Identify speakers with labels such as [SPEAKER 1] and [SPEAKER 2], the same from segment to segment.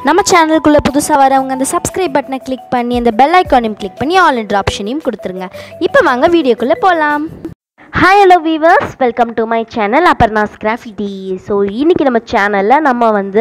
[SPEAKER 1] நம்ம சேனலுக்குள்ளே புதுசாக வரவங்க அந்த சப்ஸ்கிரைப் பட்டனை கிளிக் பண்ணி அந்த பெல் ஐக்கானையும் கிளிக் பண்ணி ஆல் என்ற ஆப்ஷனையும் கொடுத்துருங்க இப்போ வாங்க வீடியோக்குள்ளே போகலாம்
[SPEAKER 2] hi hello viewers welcome to my channel Aparna's graffiti so இன்றைக்கி நம்ம சேனலில் நம்ம வந்து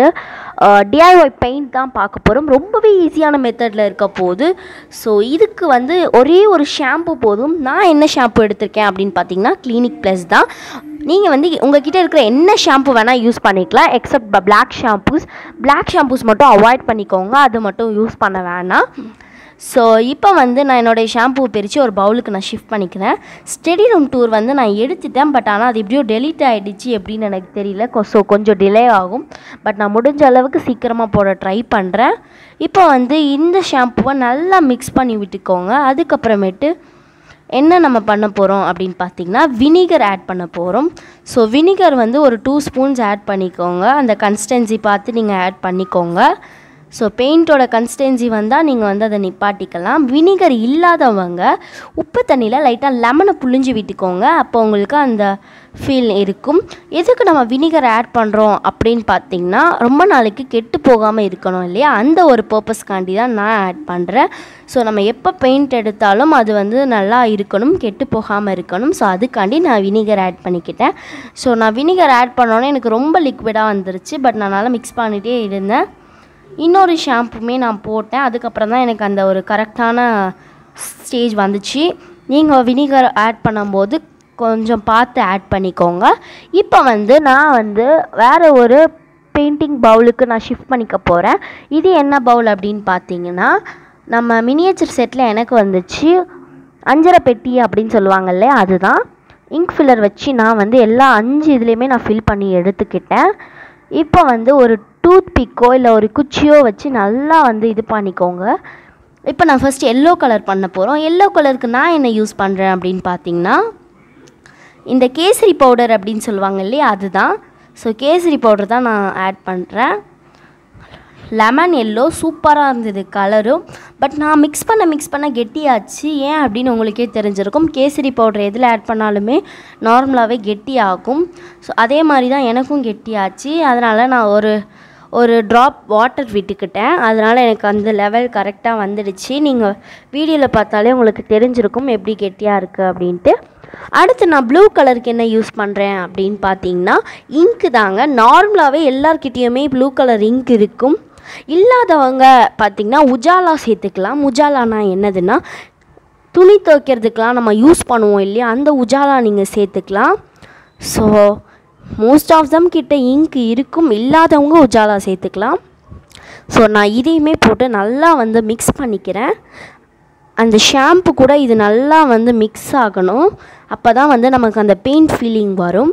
[SPEAKER 2] டிஐஒய் பெயிண்ட் தான் பார்க்க போகிறோம் ரொம்பவே ஈஸியான மெத்தடில் இருக்க போகுது ஸோ இதுக்கு வந்து ஒரே ஒரு ஷாம்பு போதும் நான் என்ன ஷாம்பு எடுத்திருக்கேன் அப்படின்னு பார்த்தீங்கன்னா கிளினிக் ப்ளஸ் தான் நீங்கள் வந்து உங்ககிட்ட இருக்கிற என்ன ஷாம்பு வேணால் யூஸ் பண்ணிக்கலாம் except black shampoos black shampoos மட்டும் அவாய்ட் பண்ணிக்கோங்க அது மட்டும் யூஸ் பண்ண வேணாம் ஸோ இப்போ வந்து நான் என்னோடய ஷாம்பூ பிரித்து ஒரு பவுலுக்கு நான் ஷிஃப்ட் பண்ணிக்கிறேன் ஸ்டெடி ரூம் டூர் வந்து நான் எடுத்துட்டேன் பட் ஆனால் அது எப்படியோ டெலீட் ஆகிடுச்சு எப்படின்னு எனக்கு தெரியல ஸோ கொஞ்சம் டிலே ஆகும் பட் நான் முடிஞ்ச அளவுக்கு சீக்கிரமாக போட ட்ரை பண்ணுறேன் இப்போ வந்து இந்த ஷாம்புவை நல்லா மிக்ஸ் பண்ணி விட்டுக்கோங்க அதுக்கப்புறமேட்டு என்ன நம்ம பண்ண போகிறோம் அப்படின்னு பார்த்தீங்கன்னா வினிகர் ஆட் பண்ண போகிறோம் ஸோ வினிகர் வந்து ஒரு டூ ஸ்பூன்ஸ் ஆட் பண்ணிக்கோங்க அந்த கன்சிஸ்டன்சி பார்த்து நீங்கள் ஆட் பண்ணிக்கோங்க ஸோ பெயிண்ட்டோட கன்சிஸ்டன்சி வந்தால் நீங்கள் வந்து அதை நிப்பாட்டிக்கலாம் வினிகர் இல்லாதவங்க உப்பு தண்ணியில் லைட்டாக லெமனை புழிஞ்சு விட்டுக்கோங்க அப்போ உங்களுக்கு அந்த ஃபீல் இருக்கும் எதுக்கு நம்ம வினிகர் ஆட் பண்ணுறோம் அப்படின்னு பார்த்தீங்கன்னா ரொம்ப நாளைக்கு கெட்டு போகாமல் இருக்கணும் இல்லையா அந்த ஒரு பர்பஸ்க்காண்டி தான் நான் ஆட் பண்ணுறேன் ஸோ நம்ம எப்போ பெயிண்ட் எடுத்தாலும் அது வந்து நல்லா இருக்கணும் கெட்டு போகாமல் இருக்கணும் ஸோ அதுக்காண்டி நான் வினிகர் ஆட் பண்ணிக்கிட்டேன் ஸோ நான் வினிகர் ஆட் பண்ணோன்னே எனக்கு ரொம்ப லிக்விடாக வந்துருச்சு பட் நான் நல்லா மிக்ஸ் பண்ணிகிட்டே இருந்தேன் இன்னொரு ஷாம்புமே நான் போட்டேன் அதுக்கப்புறம் தான் எனக்கு அந்த ஒரு கரெக்டான ஸ்டேஜ் வந்துச்சு நீங்கள் வினிகர் ஆட் பண்ணும்போது கொஞ்சம் பார்த்து ஆட் பண்ணிக்கோங்க இப்போ வந்து நான் வந்து வேறு ஒரு பெயிண்டிங் பவுலுக்கு நான் ஷிஃப்ட் பண்ணிக்க போகிறேன் இது என்ன பவுல் அப்படின்னு பார்த்தீங்கன்னா நம்ம மினியேச்சர் செட்டில் எனக்கு வந்துச்சு அஞ்சரை பெட்டி அப்படின்னு சொல்லுவாங்கல்ல அதுதான் இங்க் ஃபில்லர் வச்சு நான் வந்து எல்லா அஞ்சு இதுலேயுமே நான் ஃபில் பண்ணி எடுத்துக்கிட்டேன் இப்போ வந்து ஒரு டூத் பிக்கோ இல்லை ஒரு குச்சியோ வச்சு நல்லா வந்து இது பண்ணிக்கோங்க இப்போ நான் ஃபஸ்ட் எல்லோ கலர் பண்ண போகிறோம் எல்லோ கலருக்கு நான் என்ன யூஸ் பண்ணுறேன் அப்படின்னு பார்த்தீங்கன்னா இந்த கேசரி பவுடர் அப்படின்னு சொல்லுவாங்க இல்லையா அதுதான் ஸோ கேசரி பவுடர் தான் நான் ஆட் பண்ணுறேன் லெமன் எல்லோ சூப்பராக இருந்தது கலரும் பட் நான் மிக்ஸ் பண்ண மிக்ஸ் பண்ண கெட்டியாச்சு ஏன் அப்படின்னு உங்களுக்கே தெரிஞ்சிருக்கும் கேசரி பவுடர் எதில் ஆட் பண்ணாலுமே நார்மலாகவே கெட்டி ஆகும் ஸோ அதே மாதிரி தான் எனக்கும் கெட்டியாச்சு அதனால் நான் ஒரு ஒரு ட்ராப் வாட்டர் விட்டுக்கிட்டேன் அதனால் எனக்கு அந்த லெவல் கரெக்டாக வந்துடுச்சு நீங்கள் வீடியோவில் பார்த்தாலே உங்களுக்கு தெரிஞ்சிருக்கும் எப்படி கெட்டியாக இருக்குது அப்படின்ட்டு அடுத்து நான் ப்ளூ கலருக்கு என்ன யூஸ் பண்ணுறேன் அப்படின்னு பார்த்தீங்கன்னா இங்கு தாங்க நார்மலாகவே எல்லார்கிட்டேயுமே ப்ளூ கலர் இங்க் இருக்கும் இல்லாதவங்க பார்த்திங்கன்னா உஜாலா சேர்த்துக்கலாம் உஜாலானா என்னதுன்னா துணி துவைக்கிறதுக்கெலாம் நம்ம யூஸ் பண்ணுவோம் இல்லையா அந்த உஜாலா நீங்கள் சேர்த்துக்கலாம் ஸோ மோஸ்ட் ஆஃப் தம் கிட்ட இங்க் இருக்கும் இல்லாதவங்க உஜாலா சேர்த்துக்கலாம் ஸோ நான் இதையுமே போட்டு நல்லா வந்து மிக்ஸ் பண்ணிக்கிறேன் அந்த ஷாம்பு கூட இது நல்லா வந்து மிக்ஸ் ஆகணும் அப்போ தான் வந்து நமக்கு அந்த பெயிண்ட் ஃபீலிங் வரும்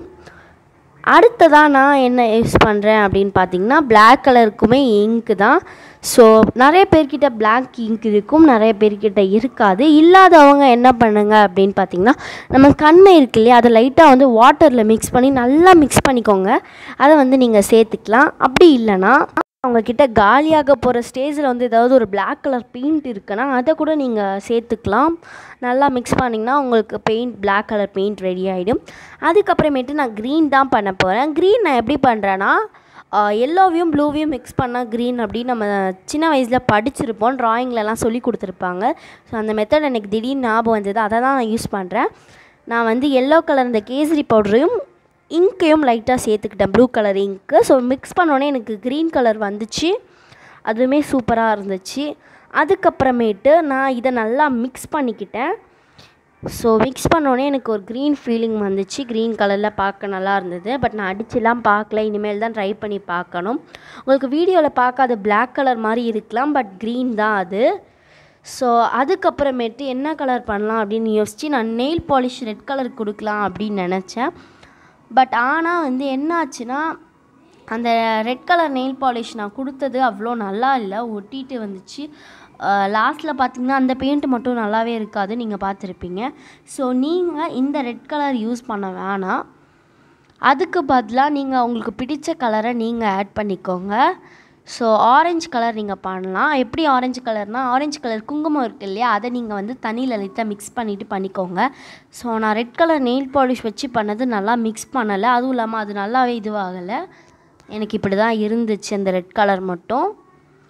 [SPEAKER 2] அடுத்ததாக நான் என்ன யூஸ் பண்ணுறேன் அப்படின்னு பார்த்தீங்கன்னா பிளாக் கலருக்குமே இங்க்கு தான் ஸோ நிறைய பேர்கிட்ட பிளாக் இங்க் இருக்கும் நிறைய பேர்கிட்ட இருக்காது இல்லாதவங்க என்ன பண்ணுங்க அப்படின்னு பார்த்தீங்கன்னா நம்ம கண்மை இருக்கு இல்லையா அதை லைட்டாக வந்து வாட்டரில் மிக்ஸ் பண்ணி நல்லா மிக்ஸ் பண்ணிக்கோங்க அதை வந்து நீங்கள் சேர்த்துக்கலாம் அப்படி இல்லைன்னா அவங்கக்கிட்ட காலியாக போகிற ஸ்டேஜில் வந்து ஏதாவது ஒரு பிளாக் கலர் பெயிண்ட் இருக்குன்னா அதை கூட நீங்கள் சேர்த்துக்கலாம் நல்லா மிக்ஸ் பண்ணிங்கன்னா உங்களுக்கு paint black colour paint ready ஆகிடும் அதுக்கப்புறமேட்டு நான் க்ரீன் தான் பண்ண போகிறேன் க்ரீன் நான் எப்படி பண்ணுறேன்னா எல்லோவையும் ப்ளூவையும் மிக்ஸ் பண்ணால் க்ரீன் அப்படின்னு நம்ம சின்ன வயசில் படிச்சிருப்போம் ட்ராயிங்லலாம் சொல்லி கொடுத்துருப்பாங்க ஸோ அந்த மெத்தட் எனக்கு திடீர்னு ஞாபகம் வந்தது அதை தான் நான் யூஸ் பண்ணுறேன் நான் வந்து எல்லோ கலர் இந்த கேசரி பவுடரையும் இங்கையும் லைட்டாக சேர்த்துக்கிட்டேன் blue colour ink so mix பண்ணோன்னே எனக்கு க்ரீன் கலர் வந்துச்சு அதுவுமே சூப்பராக இருந்துச்சு அதுக்கப்புறமேட்டு நான் இதை நல்லா மிக்ஸ் பண்ணிக்கிட்டேன் ஸோ மிக்ஸ் பண்ணோன்னே எனக்கு ஒரு க்ரீன் ஃபீலிங் வந்துச்சு க்ரீன் கலரில் பார்க்க நல்லா இருந்தது பட் நான் அடிச்சுலாம் பார்க்கல இனிமேல் தான் ட்ரை பண்ணி பார்க்கணும் உங்களுக்கு வீடியோவில் பார்க்க அது பிளாக் கலர் மாதிரி இருக்கலாம் பட் க்ரீன் தான் அது ஸோ அதுக்கப்புறமேட்டு என்ன கலர் பண்ணலாம் அப்படின்னு யோசித்து நான் நெயில் பாலிஷ் ரெட் கலர் கொடுக்கலாம் அப்படின்னு நினச்சேன் பட் ஆனால் வந்து என்ன ஆச்சுன்னா அந்த ரெட் கலர் நெயில் பாலிஷ் நான் கொடுத்தது அவ்வளோ நல்லா இல்லை ஒட்டிட்டு வந்துச்சு லாஸ்ட்டில் பார்த்தீங்கன்னா அந்த பெயிண்ட் மட்டும் நல்லாவே இருக்காது நீங்கள் பார்த்துருப்பீங்க ஸோ நீங்கள் இந்த ரெட் கலர் யூஸ் பண்ண வேணாம் அதுக்கு பதிலாக நீங்கள் உங்களுக்கு பிடிச்ச கலரை நீங்கள் ஆட் பண்ணிக்கோங்க ஸோ ஆரஞ்சு கலர் நீங்கள் பண்ணலாம் எப்படி ஆரஞ்சு கலர்னால் ஆரஞ்சு கலர் குங்குமம் இருக்குது இல்லையா அதை நீங்கள் வந்து தண்ணியில் லைட்டாக மிக்ஸ் பண்ணிவிட்டு பண்ணிக்கோங்க ஸோ நான் ரெட் கலர் நெயில் பாலிஷ் வச்சு பண்ணது நல்லா மிக்ஸ் பண்ணலை அதுவும் இல்லாமல் அது நல்லாவே இதுவாகலை எனக்கு இப்படி தான் இருந்துச்சு அந்த ரெட் கலர் மட்டும்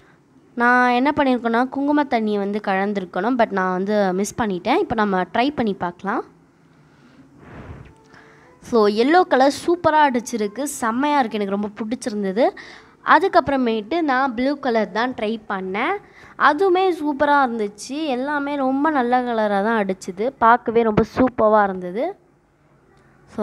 [SPEAKER 1] நான் என்ன பண்ணியிருக்கேன்னா குங்கும தண்ணியை வந்து கலந்துருக்கணும் பட் நான் வந்து மிஸ் பண்ணிட்டேன் இப்போ நம்ம ட்ரை பண்ணி பார்க்கலாம் ஸோ எல்லோ கலர் சூப்பராக அடிச்சிருக்கு செம்மையாக இருக்குது எனக்கு ரொம்ப பிடிச்சிருந்தது அதுக்கப்புறமேட்டு நான் ப்ளூ கலர் தான் ட்ரை பண்ணேன் அதுவுமே சூப்பராக இருந்துச்சு எல்லாமே ரொம்ப நல்ல கலராக தான் அடிச்சுது பார்க்கவே ரொம்ப சூப்பராக இருந்தது ஸோ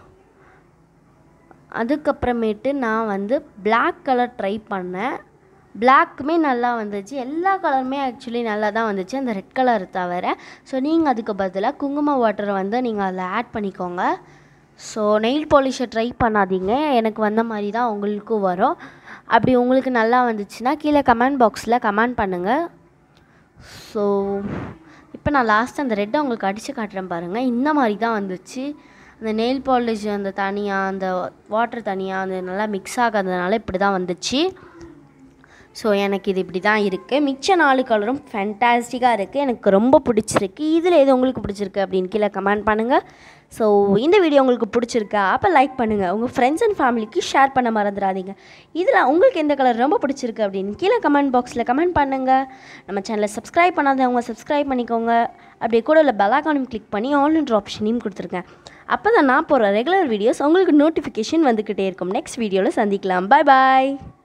[SPEAKER 1] அதுக்கப்புறமேட்டு நான் வந்து Black கலர் ட்ரை பண்ணேன் பிளாக்குமே நல்லா வந்துச்சு எல்லா கலருமே ஆக்சுவலி நல்லா தான் வந்துச்சு அந்த ரெட் கலர் தவிர ஸோ நீங்கள் அதுக்கு பதிலாக குங்கும வாட்டரை வந்து நீங்கள் அதில் ஆட் பண்ணிக்கோங்க ஸோ நெயில் பாலிஷை ட்ரை பண்ணாதீங்க எனக்கு வந்த மாதிரி தான் உங்களுக்கும் வரும் அப்படி உங்களுக்கு நல்லா வந்துச்சுன்னா கீழே கமெண்ட் பாக்ஸில் கமெண்ட் பண்ணுங்கள் ஸோ இப்போ நான் லாஸ்ட் அந்த ரெட்டை உங்களுக்கு அடித்து காட்டுறேன் பாருங்கள் இந்த மாதிரி தான் வந்துச்சு அந்த நெயில் பாலிஷ் அந்த தனியாக அந்த வாட்டர் தனியாக அந்த நல்லா மிக்ஸ் ஆகாததுனால இப்படி தான் வந்துச்சு ஸோ எனக்கு இது இப்படி தான் இருக்குது மிச்ச நாலு கலரும் ஃபேண்டாஸ்டிக்காக இருக்குது எனக்கு ரொம்ப பிடிச்சிருக்கு இதில் எது உங்களுக்கு பிடிச்சிருக்கு அப்படின்னு கீழே கமெண்ட் பண்ணுங்கள் ஸோ இந்த வீடியோ உங்களுக்கு பிடிச்சிருக்கா அப்போ லைக் பண்ணுங்கள் உங்கள் ஃப்ரெண்ட்ஸ் அண்ட் ஃபேமிலிக்கு ஷேர் பண்ண மறந்துடாதீங்க இதில் உங்களுக்கு எந்த கலர் ரொம்ப பிடிச்சிருக்கு அப்படின்னு கீழே கமெண்ட் பாக்ஸில் கமெண்ட் பண்ணுங்கள் நம்ம சேனலை சப்ஸ்கிரைப் பண்ணாதவங்க சப்ஸ்கிரைப் பண்ணிக்கோங்க அப்படியே கூட உள்ள பெலாகானும் கிளிக் பண்ணி ஆன்லைன் ஆப்ஷனையும் கொடுத்துருக்கேன் அப்போ தான் நான் போகிற ரெகுலர் வீடியோஸ் உங்களுக்கு நோட்டிஃபிகேஷன் வந்துக்கிட்டே இருக்கும் நெக்ஸ்ட் வீடியோவில் சந்திக்கலாம் பாய் பாய்